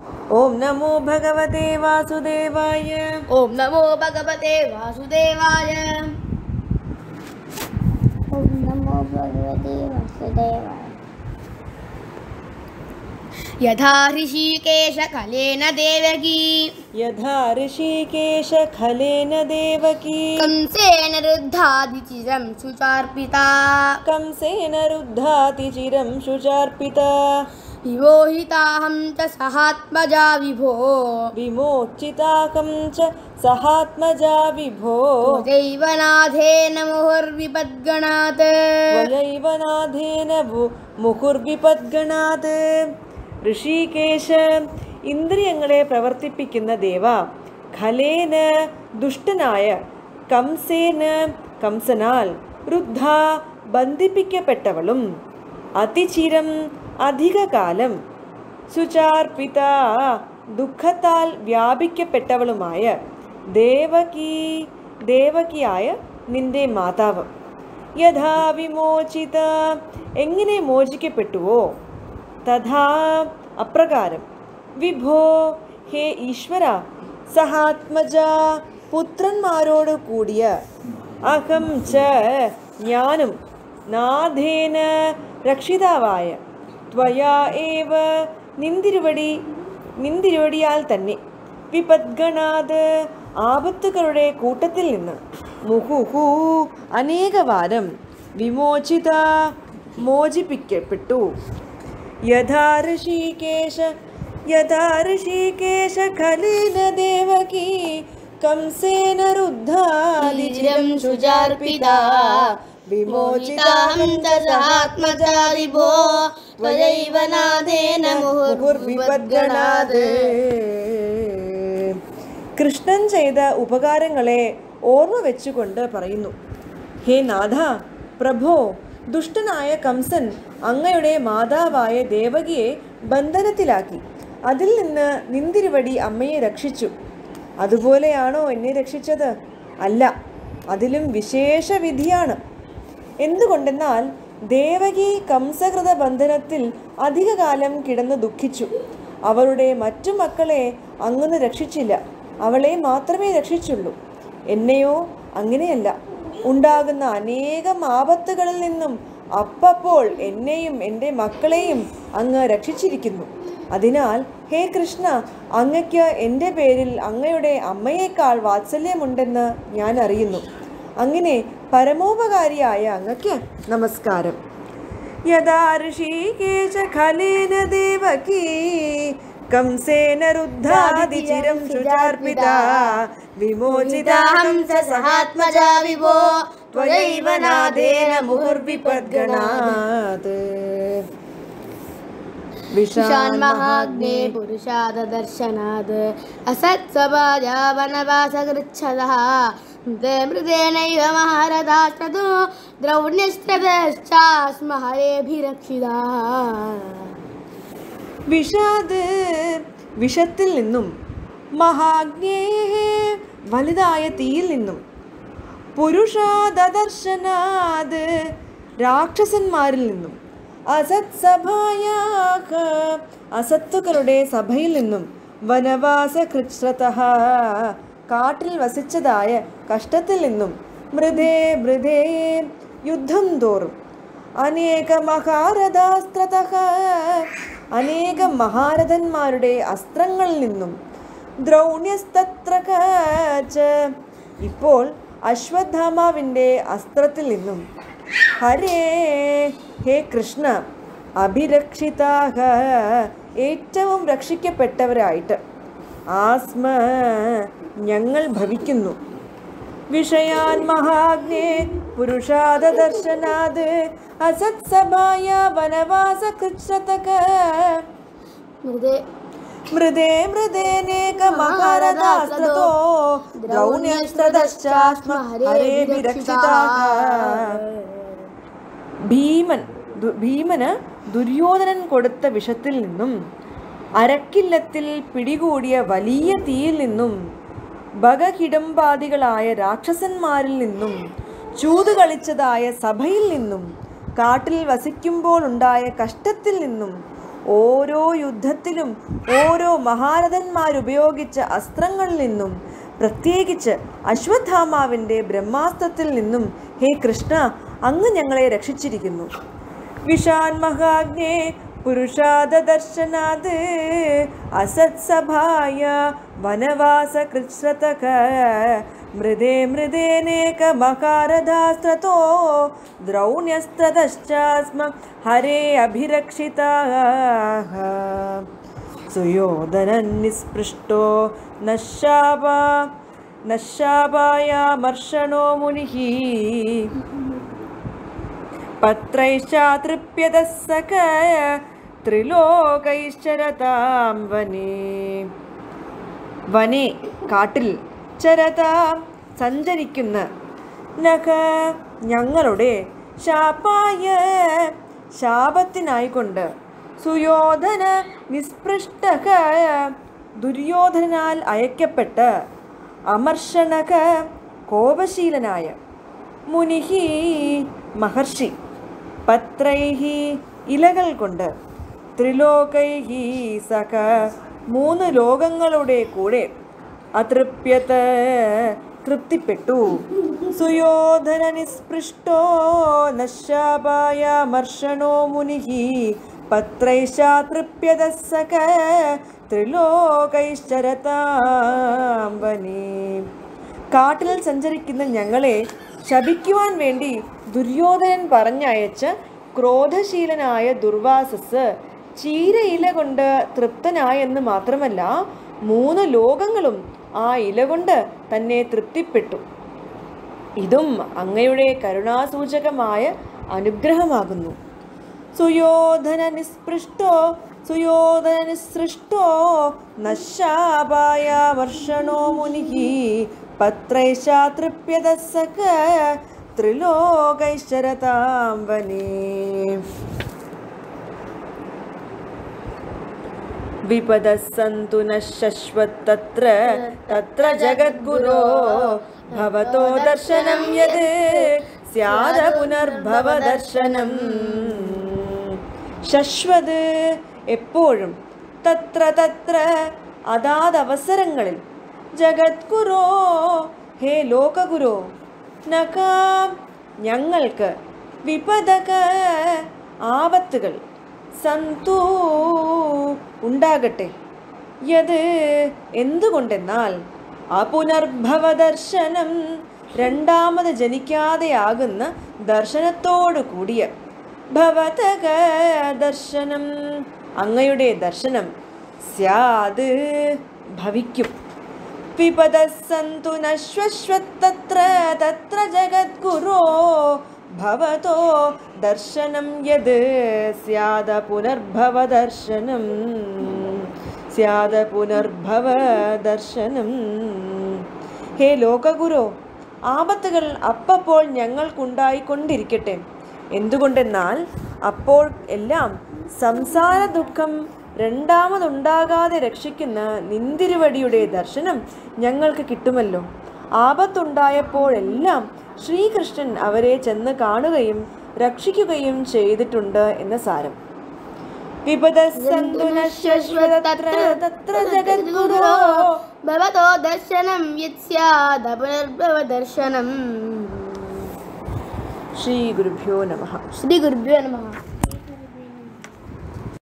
ഓം നമോ ഭഗവതേ വാസുദേവായ ഓം നമോ ഭഗവതേ വാസുദേവായ ഓം നമോ ഭഗവതേ വാസുദേവായ യഥാ ഋഷികേശ കലേന ദേവകീ യഥാ ഋഷികേശ ഖലേന ദേവകീ कंसेन रुद्धादिचिरं सुचार्पिता कंसेन रुद्धाति चिरं शुचार्पिता विमोहिताहं च सहात्मजा विभो विमोचिताकं च सहात्मजा विभो त्वदैव नाथेन मुहुर्विपद्गणात् त्वयैव नाथेन भु- മുഹുർവിപദ്ഗണാത് ഋഷികേശ ഇന്ദ്രിയങ്ങളെ പ്രവർത്തിപ്പിക്കുന്ന ദേവ ഖലേന ദുഷ്ടനായ കംസേന കംസനാൽ രുദ്ധ ബന്ധിപ്പിക്കപ്പെട്ടവളും അതിചിരം അധികകാലം സുചാർപ്പിത ദുഃഖത്താൽ വ്യാപിക്കപ്പെട്ടവളുമായ ദേവകി ദേവകിയായ നിന്റെ മാതാവ് യഥാ വിമോചിത എങ്ങനെ മോചിക്കപ്പെട്ടുവോ തഥാ അപ്രകാരം വിഭോ ഹേ ഈശ്വര സഹാത്മജ പുത്രന്മാരോട് കൂടിയ അഹം ച ഞാനും നാഥേന രക്ഷിതാവായ ത്വയാ ഏവ നിന്തിരുവടി നിന്തിരുവടിയാൽ തന്നെ വിപദ്ഗണാത് ആപത്തുകളുടെ കൂട്ടത്തിൽ നിന്ന് മുഹുഹു അനേകവാരം വിമോചിത മോചിപ്പിക്കപ്പെട്ടു യഥാ ഋഷികേശ യഥാ ഋഷികേശ ഖലേന ദേവകി കംസേന രുദ്ധാദിചിരം ശുചാർപ്പിത വിമോചിതാഹം ച സഹാത്മജാ വിഭോ त्वयैव नाथेन മുഹുർവിപദ്ഗണാത് കൃഷ്ണൻ ചെയ്ത ഉപകാരങ്ങളെ ഓർമ്മ വെച്ചുകൊണ്ട് പറയുന്നു ഹേ നാഥ പ്രഭോ ദുഷ്ടനായ കംസൻ അങ്ങയുടെ മാതാവായ ദേവകിയെ ബന്ധനത്തിലാക്കി അതിൽ നിന്ന് നിന്തിരുവടി അമ്മയെ രക്ഷിച്ചു അതുപോലെയാണോ എന്നെ രക്ഷിച്ചത് അല്ല അതിലും വിശേഷ വിധിയാണ് എന്തുകൊണ്ടെന്നാൽ ദേവകി കംസകൃത ബന്ധനത്തിൽ അധികകാലം കിടന്ന് ദുഃഖിച്ചു അവളുടെ മറ്റു മക്കളെ അങ്ങന്ന് രക്ഷിച്ചില്ല അവളെ മാത്രമേ രക്ഷിച്ചുള്ളൂ എന്നെയോ അങ്ങനെയല്ല ഉണ്ടാകുന്ന അനേകം ആപത്തുകളിൽ നിന്നും അപ്പപ്പോൾ എന്നെയും എൻ്റെ മക്കളെയും അങ്ങ് രക്ഷിച്ചിരിക്കുന്നു അതിനാൽ ഹേ കൃഷ്ണ അങ്ങയ്ക്ക് എൻ്റെ പേരിൽ അങ്ങയുടെ അമ്മയേക്കാൾ വാത്സല്യമുണ്ടെന്ന് ഞാൻ അറിയുന്നു അങ്ങനെ പരമോപകാരിയായ അങ്ങക്ക് നമസ്കാരം യഥാ ഋഷികേശ ഖലേന ദേവകീ കംസേന രുദ്ധാദിചിരം ശുചാർപ്പിത വിമോചിതാഹം ച സഹാത്മജാ വിഭോ ത്വയൈവ നാദേന മുഹുർവിപദ്ഗണാത് विशान्महाग्ने पुरुषाददर्शनाद् असत्सभाया वनवासगृच्छदः मृदे मृदेनैव महारथास्ततो द्रौण्यस्त्रदश्चास्म हरेभिरक्षिताः വിഷാദ് വിഷത്തിൽ നിന്നും മഹാഗ്നേ വലുതായ തീയിൽ നിന്നും പുരുഷാദർശനാത് രാക്ഷസന്മാരിൽ നിന്നും അസത് സഭായാഹ അസത്തുക്കളുടെ സഭയിൽ നിന്നും വനവാസ കൃച്ഛ്രത കാട്ടിൽ വസിച്ചതായ കഷ്ടത്തിൽ നിന്നും മൃദേ മൃദേ യുദ്ധം തോറും അനേക മഹാരഥാസ്ത്രത അനേകം മഹാരഥന്മാരുടെ അസ്ത്രങ്ങളിൽ നിന്നും ദ്രൗണ്യസ്തത്ര ച ഇപ്പോൾ അശ്വത്ഥാമാവിൻ്റെ അസ്ത്രത്തിൽ നിന്നും ഹരേ ഹേ കൃഷ്ണ അഭിരക്ഷിതാഹ ഏറ്റവും രക്ഷിക്കപ്പെട്ടവരായിട്ട് ആസ്മ ഞങ്ങൾ ഭവിക്കുന്നു വിഷയാൻ മഹാഗ്നേ പുരുഷാദർശനാത് അസത്സഭായ വനവാസ കൃച്ഛതക मृदे മൃദേ മൃദേനേക മഹാരഥാസ്ത്രതോ ദ്രൗണ്യസ്ത്രദശ്ചാസ്മ ഹരേഭിരക്ഷിതാഃ ഭീമൻ ദു- ഭീമന് ദുര്യോധനൻ കൊടുത്ത വിഷത്തിൽ നിന്നും അരക്കില്ലത്തിൽ പിടികൂടിയ വലിയ തീയിൽ നിന്നും ഭഗഹിഡംബാദികളായ രാക്ഷസന്മാരിൽ നിന്നും ചൂത് കളിച്ചതായ സഭയിൽ നിന്നും കാട്ടിൽ വസിക്കുമ്പോൾ ഉണ്ടായ കഷ്ടത്തിൽ നിന്നും ഓരോ യുദ്ധത്തിലും ഓരോ മഹാരഥന്മാരുപയോഗിച്ച അസ്ത്രങ്ങളിൽ നിന്നും പ്രത്യേകിച്ച് അശ്വത്ഥാമാവിൻ്റെ ബ്രഹ്മാസ്ത്രത്തിൽ നിന്നും ഹേ കൃഷ്ണ അങ്ങ് ഞങ്ങളെ രക്ഷിച്ചിരിക്കുന്നു വിഷാൻ മഹാഗ്നേ പുരുഷാദർശനാത് അസത്സഭായ വനവാസ കൃശ്രതക മൃദേ മൃദേനേക മകാരധാസ്ത്രതോ ദ്രൗണ്യസ്ത്രതശ്ചാസ്മ ഹരേ അഭിരക്ഷിതാः സുയോധനനിസ്പൃഷ്ടോ നശാപ നശാപായാമർഷണോ മുനിः പത്രൈശ്ചാതൃപ്യത സക ത്രിലോകൈശ്ചരതാം വനേ വനേ കാട്ടിൽ ചരതാം സഞ്ചരിക്കുന്ന നഖ ഞങ്ങളുടെ ശാപായ ശാപത്തിനായിക്കൊണ്ട് സുയോധന നിസ്പൃഷ്ടക ദുര്യോധനാൽ അയക്കപ്പെട്ട് അമർഷണക കോപശീലനായ മുനിഹി മഹർഷി പത്രൈഹി ഇലകൾ കൊണ്ട് ത്രിലോകൈഹി സക മൂന്ന് ലോകങ്ങളുടെ കൂടെ അതൃപ്യത തൃപ്തിപ്പെട്ടു സുയോധന നിസ്പൃഷ്ടോ നശാപായ മർഷണോ മുനിഹി പത്രൈശാതൃപ്യത സക ത്രിലോകൈശ്ചരതാം വനേ കാട്ടിൽ സഞ്ചരിക്കുന്ന ഞങ്ങളെ ശപിക്കുവാൻ വേണ്ടി ദുര്യോധനൻ പറഞ്ഞയച്ച ക്രോധശീലനായ ദുർവാസസ് ചീരയില കൊണ്ട് തൃപ്തനായെന്ന് മാത്രമല്ല മൂന്ന് ലോകങ്ങളും ആ ഇല കൊണ്ട് തന്നെ തൃപ്തിപ്പെട്ടു ഇതും അങ്ങയുടെ കരുണാസൂചകമായ അനുഗ്രഹമാകുന്നു സുയോധന നിസ്പൃഷ്ടോ സുയോധന നിസൃഷ്ടോ നശാപായ വർഷണോ മുനിഹി പത്രൈശാതൃപ്യത സക ത്രിലോകൈശ്ചരതാം വനേ വിപദ സന്തു ന ശശ്വത്തത്ര തത്ര ജഗദ്ഗുരോ ഭവതോ ദർശനം യത് സ്യാദ പുനർഭവ ദർശനം ശശ്വത് എപ്പോഴും തത്ര തത്ര അതാത് അവസരങ്ങളിൽ ജഗദ്ഗുരോ ഹേ ലോകഗുരോ നകാം ഞങ്ങൾക്ക് വിപദക ആപത്തുകൾ സന്തു ഉണ്ടാകട്ടെ യത് എന്തുകൊണ്ടെന്നാൽ അപുനർഭവ ദർശനം രണ്ടാമത് ജനിക്കാതെയാകുന്ന ദർശനത്തോടു കൂടിയ ഭവതക ദർശനം അങ്ങയുടെ ദർശനം സ്യാത് ഭവിക്കും വിപദ സന്തു നശ്വശ്വത്തത്ര തത്ര ജഗദ്ഗുരോ ഭവതോ ദർശനം യത് സ്യാദ പുനർഭവ ദർശനം സ്യാദ പുനർഭവ ദർശനം ഹേ ലോകഗുരു ആപത്തുകൾ അപ്പപ്പോൾ ഞങ്ങൾക്കുണ്ടായിക്കൊണ്ടിരിക്കട്ടെ എന്തുകൊണ്ടെന്നാൽ അപ്പോൾ എല്ലാം സംസാര ദുഃഖം രണ്ടാമതുണ്ടാകാതെ രക്ഷിക്കുന്ന നിന്തിരുവടിയുടെ ദർശനം ഞങ്ങൾക്ക് കിട്ടുമല്ലോ ആപത്തുണ്ടായപ്പോഴെല്ലാം ശ്രീകൃഷ്ണൻ അവരെ ചെന്ന് കാണുകയും രക്ഷിക്കുകയും ചെയ്തിട്ടുണ്ട് എന്ന സാരം വിപദ സന്തു നശ്വശ്വതത്ര തത്ര ജഗദ്ഗുരോ ഭവതോ ദർശനം യത്സ്യാദ പുനർഭവ ദർശനം ശ്രീ ഗുരുഭ്യോ നമഃ ശ്രീ ഗുരുഭ്യോ നമഃ